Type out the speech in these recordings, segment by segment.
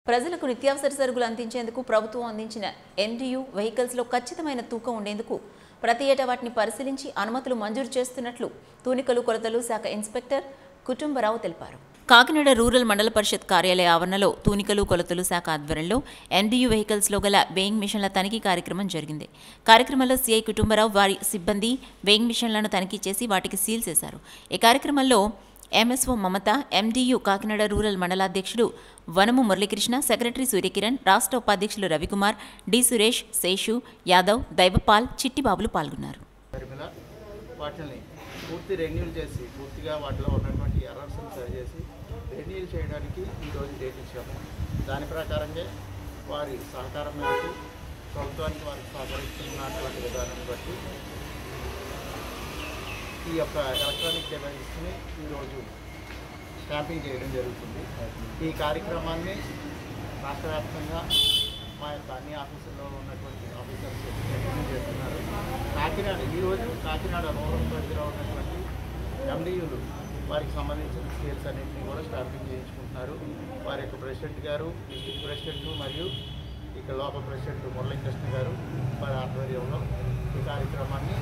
ప్రజలకు నిత్యావసర సరుకులు అందించేందుకు ప్రభుత్వం అందించిన ఎన్డీయూ వెహికల్స్లో ఖచ్చితమైన తూకం ఉండేందుకు ప్రతి ఏటా వాటిని పరిశీలించి అనుమతులు మంజూరు చేస్తున్నట్లు తూనికలు కొలతలు శాఖ ఇన్స్పెక్టర్ కుటుంబరావు తెలిపారు కాకినాడ రూరల్ మండల పరిషత్ కార్యాలయ ఆవరణలో తూనికలు కొలతలు శాఖ ఆధ్వర్యంలో ఎన్డీయూ వెహికల్స్లో గల వేయింగ్ మిషన్ల తనిఖీ కార్యక్రమం జరిగింది కార్యక్రమంలో సీఐ కుటుంబరావు వారి సిబ్బంది వేయింగ్ మిషన్లను తనిఖీ చేసి వాటికి సీల్ చేశారు ఈ కార్యక్రమంలో MSO Mamata MDU Kakinada rural మండలాధ్యక్షుడు వనము మురళీకృష్ణ సెక్రటరీ సూర్యకిరణ్ రాష్ట్ర ఉపాధ్యక్షులు రవికుమార్ డి సురేష్ శేషు యాదవ్ దైవపాల్ చిట్టిబాబులు పాల్గొన్నారు పరిమిల వాటిని పూర్తి రెన్యూల్ చేసి పూర్తిగా వాటిలో ఉన్నటువంటి ఎర్రర్స్ని సరిచేసి రెన్యూల్ చేయడానికి ఈరోజు డేట్ ఇచ్చాము దాని ప్రకారంగా వారి సహకారం మేరకు ప్రభుత్వానికి వారికి సహకరిస్తున్నటువంటి విధానాన్ని బట్టి ఈ యొక్క ఎలక్ట్రానిక్ డివైస్ని ఈరోజు స్టాంపింగ్ చేయడం జరుగుతుంది ఈ కార్యక్రమాన్ని రాష్ట్ర వ్యాప్తంగా మా యొక్క అన్ని ఆఫీసుల్లో ఉన్నటువంటి ఆఫీసర్స్ కంటిన్యూ చేస్తున్నారు కాకినాడ ఈరోజు కాకినాడ రూరల్ పరిధిలో ఉన్నటువంటి ఎండియూలు వారికి సంబంధించిన స్కేల్స్ అన్నింటినీ కూడా స్టాంపింగ్ చేయించుకుంటున్నారు వారి యొక్క ప్రెసిడెంట్ గారు డిస్ట్రిక్ట్ ప్రెసిడెంట్ మరియు ఇక్కడ లోకల్ ప్రెసిడెంట్ మురళీకృష్ణ గారు వారి ఆధ్వర్యంలో ఈ కార్యక్రమాన్ని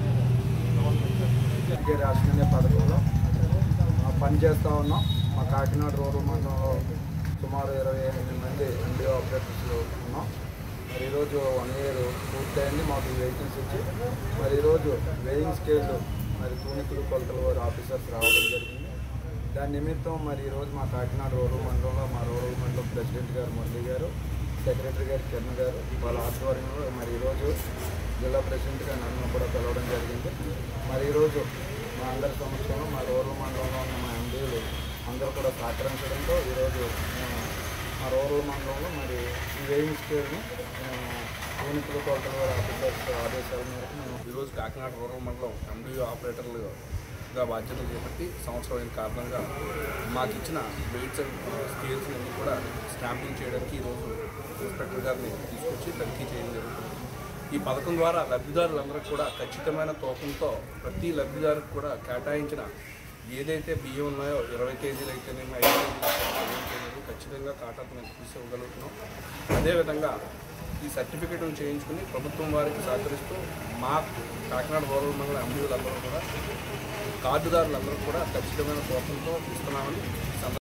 విద్య రాష్ట్రీయ పథకంలో ఆ, పనిచేస్తూ ఉన్నాం మా కాకినాడ రూరల్ మండలంలో సుమారు ఇరవై ఎనిమిది మంది ఎన్డీఓ ఆపరేటర్స్ ఉన్నాం మరి ఈరోజు వన్ ఇయర్ పూర్తయింది మాకు వెహికల్స్ ఇచ్చి మరి ఈరోజు వెయింగ్ స్కేల్ మరి తూనికలు కొలతలు వారి ఆఫీసర్స్ రావడం జరిగింది దాని నిమిత్తం మరి ఈరోజు మా కాకినాడ రూరల్ మండలంలో మా రూరల్ మండలం ప్రెసిడెంట్ గారు మురళి గారు సెక్రటరీ గారు కిరణ్ గారు వాళ్ళ ఆధ్వర్యంలో మరి ఈరోజు జిల్లా ప్రెసిడెంట్గా నన్ను కూడా పిలవడం జరిగింది మరి ఈరోజు మా అందరి సమక్షంలో మా రూరల్ మండలంలో ఉన్న మా ఎండీలు అందరూ కూడా సహకరించడంతో ఈరోజు మేము మా రూరల్ మండలంలో మరి ఈ వేయింగ్ స్కేల్ని ఎన్నికల కొలతల వారి ఆఫీసర్స్ ఆదేశాల మేరకు మేము ఈరోజు కాకినాడ రూరల్ మండలం ఎండియూ ఆపరేటర్లుగా బాధ్యతలు చేపట్టి సంవత్సరం అయిన కారణంగా మాకు ఇచ్చిన వెయిట్స్ అండ్ స్కేల్స్ అన్ని కూడా స్టాంపింగ్ చేయడానికి ఈరోజు ఇన్స్పెక్టర్ గారిని తీసుకొచ్చి తనిఖీ చేయడం జరుగుతుంది ఈ పథకం ద్వారా లబ్ధిదారులందరికీ కూడా ఖచ్చితమైన తూకంతో ప్రతి లబ్ధిదారుకు కూడా కేటాయించిన ఏదైతే బియ్యం ఉన్నాయో ఇరవై కేజీలు అయితేనేమి ఐదు కేజీలు అయితేనేమి, పదిహేను కేజీలు ఖచ్చితంగా కాటాకు మేము తీసుకోగలుగుతున్నాం అదేవిధంగా ఈ సర్టిఫికేట్ను చేయించుకుని ప్రభుత్వం వారికి సహకరిస్తూ మా కాకినాడ రూరల్ మండల ఎంపీలందరూ కూడా కార్డుదారులందరూ కూడా ఖచ్చితమైన తూకంతో ఇస్తున్నామని ఈ సందర్భంగా